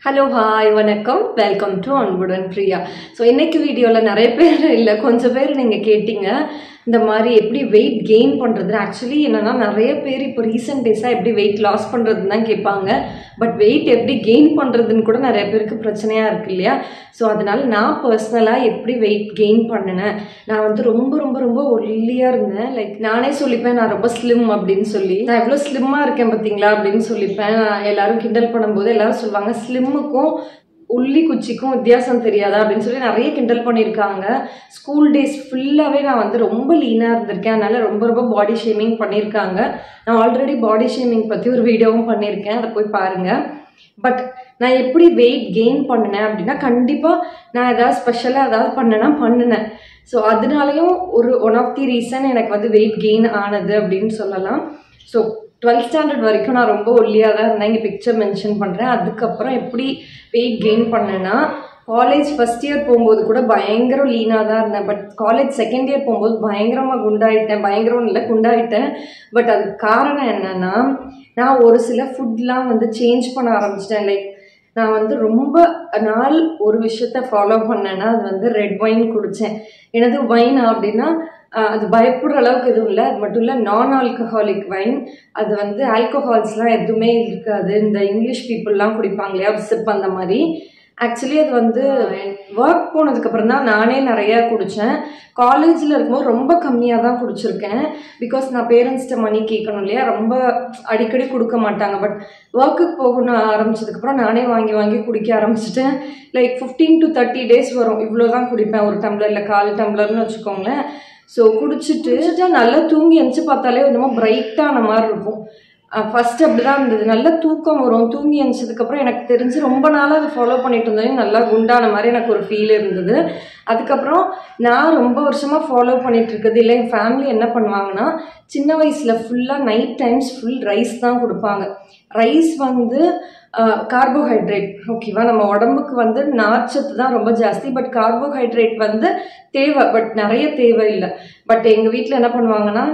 hello hi வணக்கம் welcome to அன்புடன் Priya so இன்னைக்கு வீடியோவில் நிறைய பேர் இல்லை கொஞ்சம் பேர் நீங்கள் கேட்டீங்க இந்த மாதிரி எப்படி வெயிட் கெயின் பண்ணுறது ஆக்சுவலி என்னென்னா நிறைய பேர் இப்போ ரீசெண்ட் டேஸாக எப்படி வெயிட் லாஸ் பண்ணுறதுன்னு தான் கேட்பாங்க பட் வெயிட் எப்படி கெயின் பண்ணுறதுன்னு கூட நிறைய பேருக்கு பிரச்சனையாக இருக்கு இல்லையா ஸோ அதனால் நான் பர்சனலாக எப்படி வெயிட் கெயின் பண்ணினேன் நான் வந்து ரொம்ப ரொம்ப ரொம்ப ஒல்லியாக இருந்தேன் லைக் நானே சொல்லிப்பேன் நான் ரொம்ப ஸ்லிம் அப்படின்னு சொல்லி நான் எவ்வளோ ஸ்லிம்மாக இருக்கேன் பார்த்தீங்களா அப்படின்னு சொல்லிப்பேன் நான் எல்லாரும் கிண்டல் பண்ணும்போது எல்லாரும் சொல்லுவாங்க ஸ்லிம்முக்கும் உள்ளி குச்சிக்கும் வித்தியாசம் தெரியாதா அப்படின்னு சொல்லி நிறைய கிண்டல் பண்ணியிருக்காங்க ஸ்கூல் டேஸ் ஃபுல்லாகவே நான் வந்து ரொம்ப லீனாக இருந்திருக்கேன் அதனால் ரொம்ப ரொம்ப பாடி ஷேமிங் பண்ணியிருக்காங்க நான் ஆல்ரெடி பாடி ஷேமிங் பற்றி ஒரு வீடியோவும் பண்ணியிருக்கேன் அதை போய் பாருங்கள் பட் நான் எப்படி வெயிட் கெயின் பண்ணினேன் அப்படின்னா கண்டிப்பாக நான் ஏதாவது ஸ்பெஷலாக ஏதாவது பண்ணேன்னா பண்ணினேன் ஸோ அதனாலையும் ஒரு ஒன் ஆஃப் தி ரீசன் எனக்கு வந்து வெயிட் கெயின் ஆனது அப்படின்னு சொல்லலாம் ஸோ டுவெல்த் ஸ்டாண்டர்ட் வரைக்கும் நான் ரொம்ப ஒல்லியாக தான் இருந்தேன் இங்கே பிக்சர் மென்ஷன் பண்ணுறேன் அதுக்கப்புறம் எப்படி வெயிட் கெயின் பண்ணேன்னா காலேஜ் ஃபஸ்ட் இயர் போகும்போது கூட பயங்கரம் லீனாக தான் இருந்தேன் பட் காலேஜ் செகண்ட் இயர் போகும்போது பயங்கரமாக குண்டாயிட்டேன் பயங்கரம் இல்லை குண்டாயிட்டேன் பட் அதுக்கு காரணம் என்னென்னா நான் ஒரு சில ஃபுட்லாம் வந்து சேஞ்ச் பண்ண ஆரம்பிச்சிட்டேன் லைக் நான் வந்து ரொம்ப நாள் ஒரு விஷயத்த ஃபாலோ பண்ணேன்னா அது வந்து ரெட் ஒயின் குடித்தேன் எனது ஒயின் அப்படின்னா அது பயப்படுற அளவுக்கு எதுவும் இல்லை அது மட்டும் இல்லை நான் ஆல்கஹாலிக் வைன் அது வந்து ஆல்கஹால்ஸ்லாம் எதுவுமே இருக்காது இந்த இங்கிலீஷ் பீப்புளெலாம் குடிப்பாங்க இல்லையா சிப் அந்த மாதிரி ஆக்சுவலி அது வந்து ஒர்க் போனதுக்கப்புறம் தான் நானே நிறையா குடித்தேன் காலேஜில் இருக்கும்போது ரொம்ப கம்மியாக தான் குடிச்சிருக்கேன் பிகாஸ் நான் பேரண்ட்ஸ்கிட்ட மணி கேட்கணும் இல்லையா ரொம்ப அடிக்கடி கொடுக்க மாட்டாங்க பட் ஒர்க்குக்கு போகணும் ஆரம்பிச்சதுக்கப்புறம் நானே வாங்கி வாங்கி குடிக்க ஆரம்பிச்சிட்டேன் like fifteen to thirty days வரும் இவ்வளோ தான் குடிப்பேன் ஒரு டம்ளரில் கால் டம்ளர்னு வச்சுக்கோங்களேன் ஸோ குடிச்சிட்டு நல்லா தூங்கி எந்திச்சு பார்த்தாலே என்னமோ பிரைட்டான மாதிரி இருக்கும் ஃபஸ்ட்டு அப்படி தான் இருந்தது நல்லா தூக்கம் வரும் தூங்கி எழுந்ததுக்கப்புறம் எனக்கு தெரிஞ்சு ரொம்ப நாளாக அதை ஃபாலோ பண்ணிட்டு இருந்தேன் நல்லா குண்டான மாதிரி எனக்கு ஒரு ஃபீல் இருந்தது அதுக்கப்புறம் நான் ரொம்ப வருஷமாக ஃபாலோ பண்ணிட்டு இருக்கிறது இல்லை என் ஃபேமிலி என்ன பண்ணுவாங்கன்னா சின்ன வயசில் ஃபுல்லாக நைட் டைம்ஸ் ஃபுல் ரைஸ் தான் கொடுப்பாங்க ரைஸ் வந்து கார்போஹைட்ரேட் ஓகேவா நம்ம உடம்புக்கு வந்து நார்ச்சத்து தான் ரொம்ப ஜாஸ்தி பட் கார்போஹைட்ரேட் வந்து தேவை பட் நிறைய தேவை இல்லை பட் எங்கள் வீட்டில் என்ன பண்ணுவாங்கன்னா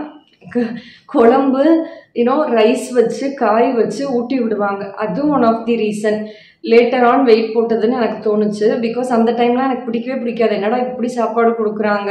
குழம்பு யூனோ ரைஸ் வச்சு காய் வச்சு ஊட்டி விடுவாங்க அதுவும் one of the reason later on weight போட்டதுன்னு எனக்கு தோணுச்சு பிகாஸ் அந்த டைம்லாம் எனக்கு பிடிக்கவே பிடிக்காது என்னடா இப்படி சாப்பாடு கொடுக்குறாங்க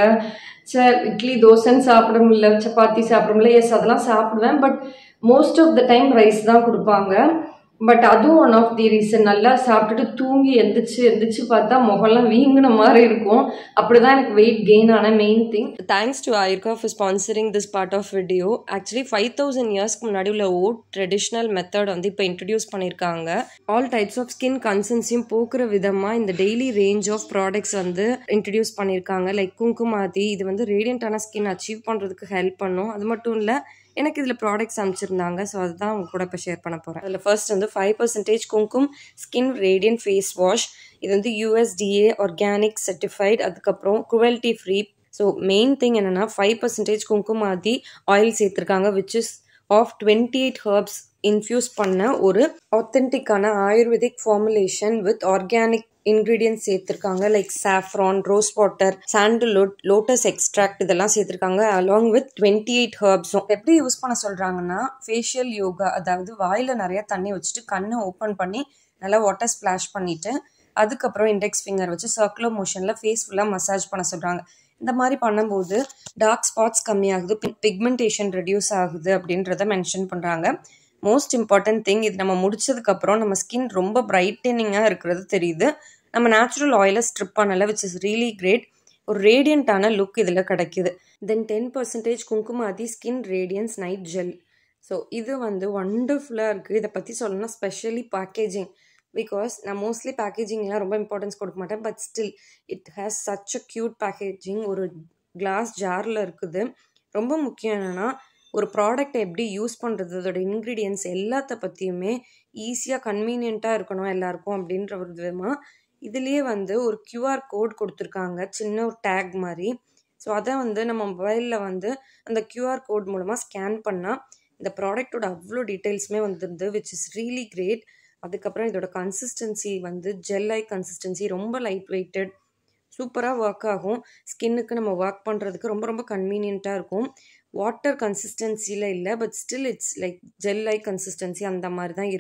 ச இட்லி தோசைன்னு சாப்பிட முடியல சப்பாத்தி சாப்பிட முடியல எஸ் அதெல்லாம் சாப்பிடுவேன் but most of the time rice தான் கொடுப்பாங்க பட் அதுவும் ஒன் ஆஃப் தி ரீசன் நல்லா சாப்பிட்டுட்டு தூங்கி எந்திரிச்சு எந்திரிச்சு பார்த்தா முகம்லாம் வீங்கின மாதிரி இருக்கும் அப்படிதான் எனக்கு வெயிட் கெயின் ஆன main thing thanks to Ayurga for sponsoring this part of video actually five thousand இயர்ஸ்க்கு முன்னாடி உள்ள ஓட் ட்ரெடிஷ்னல் மெத்தட் வந்து இப்போ இன்ட்ரடியூஸ் பண்ணியிருக்காங்க ஆல் டைப்ஸ் ஆஃப் ஸ்கின் கன்சன்ஸையும் போக்குற விதமாக இந்த டெய்லி ரேஞ்ச் ஆஃப் ப்ராடக்ட்ஸ் வந்து இன்ட்ரடியூஸ் பண்ணியிருக்காங்க லைக் குங்குமாதி இது வந்து ரேடியண்டான ஸ்கின் அச்சீவ் பண்ணுறதுக்கு ஹெல்ப் பண்ணும் அது மட்டும் இல்லை எனக்கு இதில் ப்ராடக்ட்ஸ் அனுப்பிச்சிருந்தாங்க ஸோ அதுதான் உங்க கூட இப்போ ஷேர் பண்ண போகிறேன் அதில் ஃபர்ஸ்ட் வந்து five percentage Kumkum skin radiant face wash இது வந்து யூஎஸ்டிஏ ஆர்கானிக் சர்டிஃபைட் அதுக்கப்புறம் quality free so main thing என்னென்னா ஃபைவ் பர்சன்டேஜ் குங்குமாதி ஆயில் சேர்த்துருக்காங்க which is of twenty eight herbs infuse பண்ண ஒரு ஆத்தென்டிக்கான ayurvedic formulation with organic ingredients சேர்த்துருக்காங்க like saffron rose water sandalwood lotus extract இதெல்லாம் சேர்த்துருக்காங்க அலாங் வித் டுவெண்ட்டி எயிட் ஹர்ப்ஸும் எப்படி யூஸ் பண்ண சொல்கிறாங்கன்னா ஃபேஷியல் யோகா அதாவது வாயில் நிறைய தண்ணி வச்சுட்டு கண்ணை ஓப்பன் பண்ணி நல்லா வாட்டர் ஸ்ப்ளாஷ் பண்ணிவிட்டு அதுக்கப்புறம் இண்டெக்ஸ் ஃபிங்கர் வச்சு சர்க்குலர் மோஷனில் ஃபேஸ் ஃபுல்லாக மசாஜ் பண்ண சொல்கிறாங்க இந்த மாதிரி பண்ணும்போது டார்க் ஸ்பாட்ஸ் கம்மியாகுது பிக்மெண்டேஷன் ரெடியூஸ் ஆகுது அப்படின்றத மென்ஷன் பண்ணுறாங்க மோஸ்ட் இம்பார்ட்டன்ட் திங் இது நம்ம முடிச்சதுக்கப்புறம் நம்ம ஸ்கின் ரொம்ப பிரைட்டனிங்காக இருக்கிறது தெரியுது நம்ம நேச்சுரல் ஆயிலை ஸ்ட்ரிப் பண்ணலை விச் இஸ் ரியலி கிரேட் ஒரு ரேடியண்ட்டான லுக் இதில் கிடைக்குது then ten percentage Kumkumadi skin radiance night gel so இது வந்து ஒண்டர்ஃபுல்லாக இருக்குது இதை பற்றி சொல்லணும்னா ஸ்பெஷலி பேக்கேஜிங் பிகாஸ் நான் மோஸ்ட்லி பேக்கேஜிங்லாம் ரொம்ப இம்பார்ட்டன்ஸ் கொடுக்க மாட்டேன் but still it has such a cute packaging ஒரு கிளாஸ் ஜாரில் இருக்குது ரொம்ப முக்கியம் என்னென்னா ஒரு ப்ராடக்டை எப்படி யூஸ் பண்ணுறது அதோட இன்க்ரீடியன்ஸ் எல்லாத்த பற்றியுமே ஈஸியாக கன்வீனியண்ட்டாக இருக்கணும் எல்லாருக்கும் அப்படின்ற ஒரு விதமாக இதுலேயே வந்து ஒரு கியூஆர் கோட் கொடுத்துருக்காங்க சின்ன ஒரு டேக் மாதிரி ஸோ அதை வந்து நம்ம மொபைலில் வந்து அந்த கியூஆர் கோட் மூலமாக ஸ்கேன் பண்ணால் இந்த ப்ராடக்டோட அவ்வளோ டீட்டெயில்ஸுமே வந்துருது விச் இஸ் ரியலி கிரேட் அதுக்கப்புறம் இதோட கன்சிஸ்டன்சி வந்து ஜெல் ஐ கன்சிஸ்டன்சி ரொம்ப லைட் வெயிட்டட் சூப்பராக ஒர்க் ஆகும் ஸ்கின்னுக்கு நம்ம ஒர்க் பண்ணுறதுக்கு ரொம்ப ரொம்ப கன்வீனியண்ட்டாக இருக்கும் வாட்டர் கன்சிஸ்டன்சியில் இல்லை but still it's like gel like consistency அந்த மாதிரி தான் இருக்குது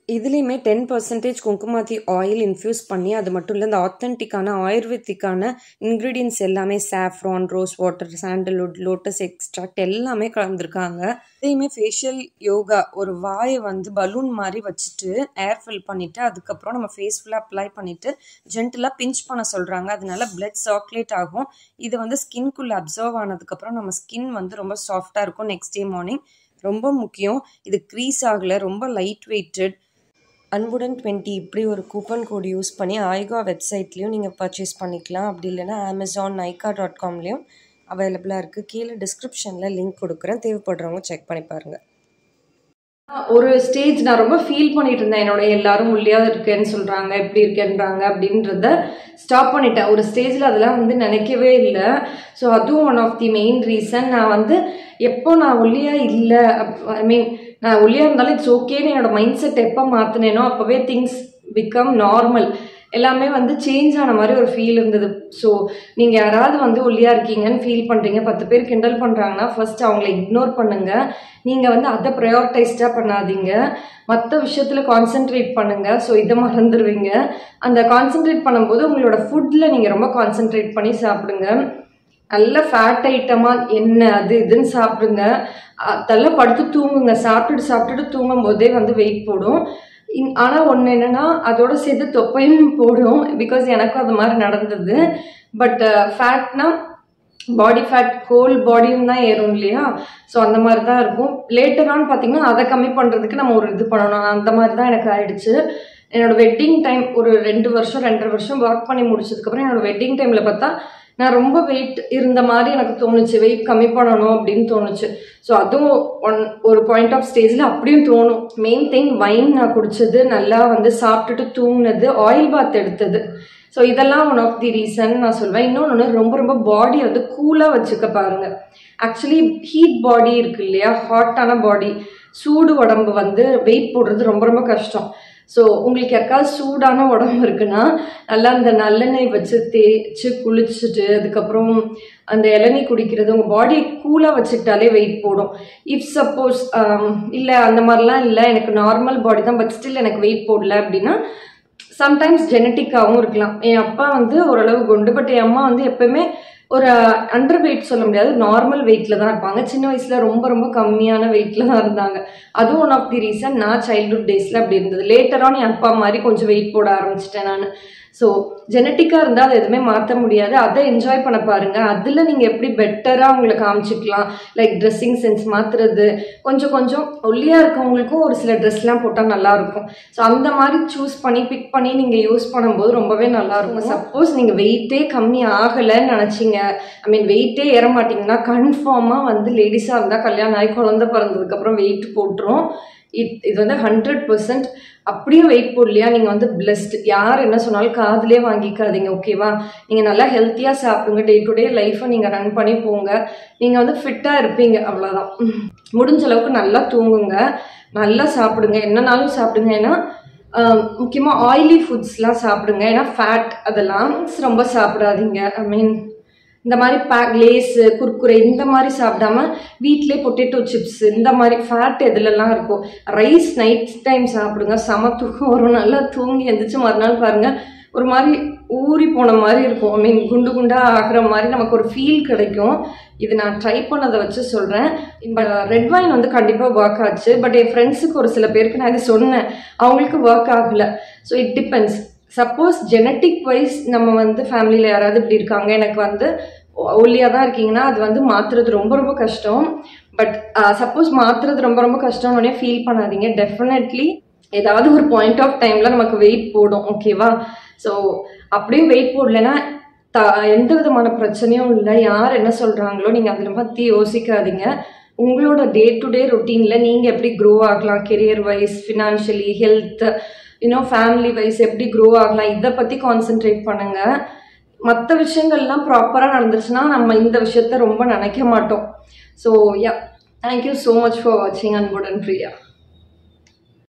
இதுலேயுமே ten percentage Kumkumadi oil infuse பண்ணி அது மட்டும் இல்லை இந்த ஆத்தென்டிக்கான ஆயுர்வேதிக்கான இன்க்ரீடியன்ஸ் எல்லாமே saffron rose water sandalwood lotus extract எல்லாமே கலந்துருக்காங்க இதையுமே ஃபேஷியல் யோகா ஒரு வாயை வந்து பலூன் மாதிரி வச்சுட்டு ஏர் ஃபில் பண்ணிவிட்டு அதுக்கப்புறம் நம்ம ஃபேஸ் ஃபுல்லாக அப்ளை பண்ணிவிட்டு ஜென்டலாக பிஞ்ச் பண்ண சொல்கிறாங்க அதனால பிளட் சர்க்குலேட் ஆகும் இது வந்து ஸ்கின்குள்ளே அப்சர்வ் ஆனதுக்கப்புறம் நம்ம ஸ்கின் வந்து ரொம்ப சாஃப்டாக இருக்கும் நெக்ஸ்ட் டே மார்னிங் ரொம்ப முக்கியம் இது க்ரீஸ் ஆகலை ரொம்ப லைட் வெயிட்டட் அன்புடன் டுவெண்ட்டி இப்படி ஒரு கூப்பன் கோட் யூஸ் பண்ணி ஆய்கா வெப்சைட்லேயும் நீங்கள் பர்ச்சேஸ் பண்ணிக்கலாம் அப்படி இல்லைன்னா அமேசான் நைக்கா டாட் காம்லேயும் அவைலபிளாக இருக்குது கீழே டிஸ்கிரிப்ஷனில் லிங்க் கொடுக்குறேன் தேவைப்படுறவங்க செக் பண்ணி பாருங்கள் ஒரு ஸ்டேஜ் நான் ரொம்ப ஃபீல் பண்ணிட்டு இருந்தேன் என்னோட எல்லாரும் ஒல்லியா இருக்கேன்னு சொல்றாங்க எப்படி இருக்கேன்றாங்க அப்படின்றத ஸ்டாப் பண்ணிட்டேன் ஒரு ஸ்டேஜில் அதெல்லாம் வந்து நினைக்கவே இல்லை ஸோ அதுவும் one of the main reason நான் வந்து எப்போ நான் ஒல்லியா இல்லை ஐ மீன் நான் ஒல்லியா இருந்தாலும் இட்ஸ் ஓகேன்னு என்னோட மைண்ட் செட் எப்போ மாற்றினேனோ அப்போவே திங்ஸ் பிகம் நார்மல் எல்லாமே வந்து சேஞ்ச் ஆன மாதிரி ஒரு ஃபீல் இருந்தது ஸோ நீங்கள் யாராவது வந்து ஒல்லியாக இருக்கீங்கன்னு ஃபீல் பண்ணுறீங்க பத்து பேர் கிண்டல் பண்ணுறாங்கன்னா ஃபர்ஸ்ட் அவங்கள இக்னோர் பண்ணுங்க நீங்கள் வந்து அதை ப்ரையாரிட்டைஸ்டாக பண்ணாதீங்க மற்ற விஷயத்தில் கான்சென்ட்ரேட் பண்ணுங்க ஸோ இதை மறந்துடுவீங்க அந்த கான்சென்ட்ரேட் பண்ணும்போது உங்களோட ஃபுட்டில் நீங்கள் ரொம்ப கான்சென்ட்ரேட் பண்ணி சாப்பிடுங்க நல்ல ஃபேட் ஐட்டமாக என்ன அது இதுன்னு சாப்பிடுங்க அதெல்லாம் படுத்து தூங்குங்க சாப்பிட்டுட்டு சாப்பிட்டுட்டு தூங்கும் போதே வந்து வெயிட் போடும் இன்- ஆனா ஒன்று என்னன்னா அதோட சேர்த்து தொப்பையும் போடும் பிகாஸ் எனக்கும் அது மாதிரி நடந்தது பட் ஃபேட்னா பாடி ஃபேட் ஹோல் பாடியும் தான் ஏறும் இல்லையா ஸோ அந்த மாதிரி தான் இருக்கும் லேட்டரான்னு பார்த்தீங்கன்னா அதை கம்மி பண்ணுறதுக்கு நம்ம ஒரு இது பண்ணணும் அந்த மாதிரி தான் எனக்கு ஆயிடுச்சு என்னோட வெட்டிங் டைம் ஒரு ரெண்டு வருஷம் ரெண்டரை வருஷம் ஒர்க் பண்ணி முடிச்சதுக்கப்புறம் என்னோட வெட்டிங் டைமில் பார்த்தா நான் ரொம்ப வெயிட் இருந்த மாதிரி எனக்கு தோணுச்சு வெயிட் கம்மி பண்ணணும் அப்படின்னு தோணுச்சு ஸோ அதுவும் ஒன் ஒரு பாயிண்ட் ஆஃப் ஸ்டேஜில் அப்படியும் தோணும் மெயின் திங் வைன் நான் குடிச்சது நல்லா வந்து சாப்பிட்டுட்டு தூங்கினது ஆயில் பாத் எடுத்தது ஸோ இதெல்லாம் ஒன் ஆஃப் தி ரீசன் நான் சொல்வேன் இன்னொன்று ரொம்ப ரொம்ப பாடி வந்து கூலாக வச்சுக்க பாருங்க ஆக்சுவலி ஹீட் பாடி இருக்கு இல்லையா ஹாட்டான பாடி சூடு உடம்பு வந்து வெயிட் போடுறது ரொம்ப ரொம்ப கஷ்டம் ஸோ உங்களுக்கு யாருக்காவது சூடான உடம்பு இருக்குன்னா நல்லா அந்த நல்லெண்ணெய் வச்சு தேய்ச்சி குளிச்சுட்டு அதுக்கப்புறம் அந்த இளநீ குடிக்கிறது உங்கள் பாடியை கூலாக வச்சுக்கிட்டாலே வெயிட் போடும் இஃப் சப்போஸ் இல்லை அந்த மாதிரிலாம் இல்லை எனக்கு நார்மல் பாடி தான் பட் ஸ்டில் எனக்கு வெயிட் போடல அப்படின்னா சம்டைம்ஸ் ஜெனட்டிக்காகவும் இருக்கலாம் என் அப்பா வந்து ஓரளவு குண்டு பட் என் அம்மா வந்து எப்பவுமே ஒரு அண்டர் வெயிட் சொல்ல முடியாது நார்மல் வெயிட்ல தான் இருப்பாங்க சின்ன வயசுல ரொம்ப ரொம்ப கம்மியான வெயிட்ல தான் இருந்தாங்க அதுவும் ஒன் ஆஃப் தி ரீசன் நான் சைல்ட்ஹுட் டேஸ்ல அப்படி இருந்தது லேட்டரான என் அப்பா மாதிரி கொஞ்சம் வெயிட் போட ஆரம்பிச்சிட்டேன் நான் ஸோ ஜெனட்டிக்காக இருந்தால் அதை எதுவுமே மாற்ற முடியாது அதை என்ஜாய் பண்ண பாருங்க அதில் நீங்கள் எப்படி பெட்டராக உங்களை காமிச்சிக்கலாம் லைக் ட்ரெஸ்ஸிங் சென்ஸ் மாற்றுறது கொஞ்சம் கொஞ்சம் ஒல்லியாக இருக்கவங்களுக்கும் ஒரு சில ட்ரெஸ்லாம் போட்டால் நல்லா இருக்கும் ஸோ அந்த மாதிரி சூஸ் பண்ணி பிக் பண்ணி நீங்கள் யூஸ் பண்ணும்போது ரொம்பவே நல்லா இருக்கும் சப்போஸ் நீங்கள் வெயிட்டே கம்மி ஆகலைன்னு நினச்சிங்க ஐ மீன் வெயிட்டே ஏற மாட்டீங்கன்னா கன்ஃபார்மாக வந்து லேடிஸாக இருந்தால் கல்யாணம் ஆகி குழந்தை பிறந்ததுக்கப்புறம் வெயிட் போட்டுரும் இட் இது வந்து ஹண்ட்ரட் பர்சன்ட் அப்படியே வெயிட் போடலையா நீங்கள் வந்து பிளஸ்ட் யார் என்ன சொன்னாலும் காதுலயே வாங்கிக்காதீங்க ஓகேவா நீங்கள் நல்லா ஹெல்த்தியாக சாப்பிடுங்க டே டு டே லைஃப்பை நீங்கள் ரன் பண்ணி போங்க நீங்கள் வந்து ஃபிட்டாக இருப்பீங்க அவ்வளோதான் முடிஞ்ச அளவுக்கு நல்லா தூங்குங்க நல்லா சாப்பிடுங்க என்னனாலும் சாப்பிடுங்க ஏன்னா முக்கியமாக ஆயிலி ஃபுட்ஸ்லாம் சாப்பிடுங்க ஏன்னா ஃபேட் அதெல்லாம் ரொம்ப சாப்பிடாதீங்க ஐ மீன் இந்த மாதிரி பேக் லேஸு குர்குரே இந்த மாதிரி சாப்பிடாம வீட்டிலே பொட்டேட்டோ சிப்ஸ் இந்த மாதிரி ஃபேட் எதுலலாம் இருக்கும் ரைஸ் நைட் டைம் சாப்பிடுங்க செம தூக்கம் வரும் நல்லா தூங்கி எந்திரிச்சு மறுநாள் பாருங்க ஒரு மாதிரி ஊறி போன மாதிரி இருக்கும் ஐ மீன் குண்டு குண்டா ஆகுற மாதிரி நமக்கு ஒரு ஃபீல் கிடைக்கும் இது நான் ட்ரை பண்ணதை வச்சு சொல்கிறேன் இந்த ரெட் வைன் வந்து கண்டிப்பாக ஒர்க் ஆச்சு பட் என் ஃப்ரெண்ட்ஸுக்கு ஒரு சில பேருக்கு நான் இது சொன்னேன் அவங்களுக்கு ஒர்க் ஆகலை so it depends suppose genetic wise நம்ம வந்து ஃபேமிலியில் யாராவது இப்படி இருக்காங்க எனக்கு வந்து ஒல்லியாக தான் இருக்கீங்கன்னா அது வந்து மாற்றுறது ரொம்ப ரொம்ப கஷ்டம் பட் சப்போஸ் மாற்றுறது ரொம்ப ரொம்ப கஷ்டம்னு ஃபீல் பண்ணாதீங்க டெஃபினெட்லி ஏதாவது ஒரு பாயிண்ட் ஆஃப் டைமில் நமக்கு வெயிட் போடும் ஓகேவா ஸோ அப்படியே வெயிட் போடலைன்னா த எந்த விதமான பிரச்சனையும் இல்லை யார் என்ன சொல்கிறாங்களோ நீங்கள் அதில் பற்றி யோசிக்காதீங்க உங்களோட டே டு டே ரொட்டீனில் நீங்கள் எப்படி க்ரோ ஆகலாம் கெரியர் வைஸ் ஃபினான்ஷியலி ஹெல்த் இன்னும் ஃபேமிலி வைஸ் எப்படி க்ரோ ஆகலாம் இதை பற்றி கான்சென்ட்ரேட் பண்ணுங்கள் மற்ற விஷயங்கள்லாம் ப்ராப்பராக நடந்துச்சுன்னா நம்ம இந்த விஷயத்த ரொம்ப நினைக்க மாட்டோம் so ya thank you so much for வாட்சிங் அன்புடன் பிரியா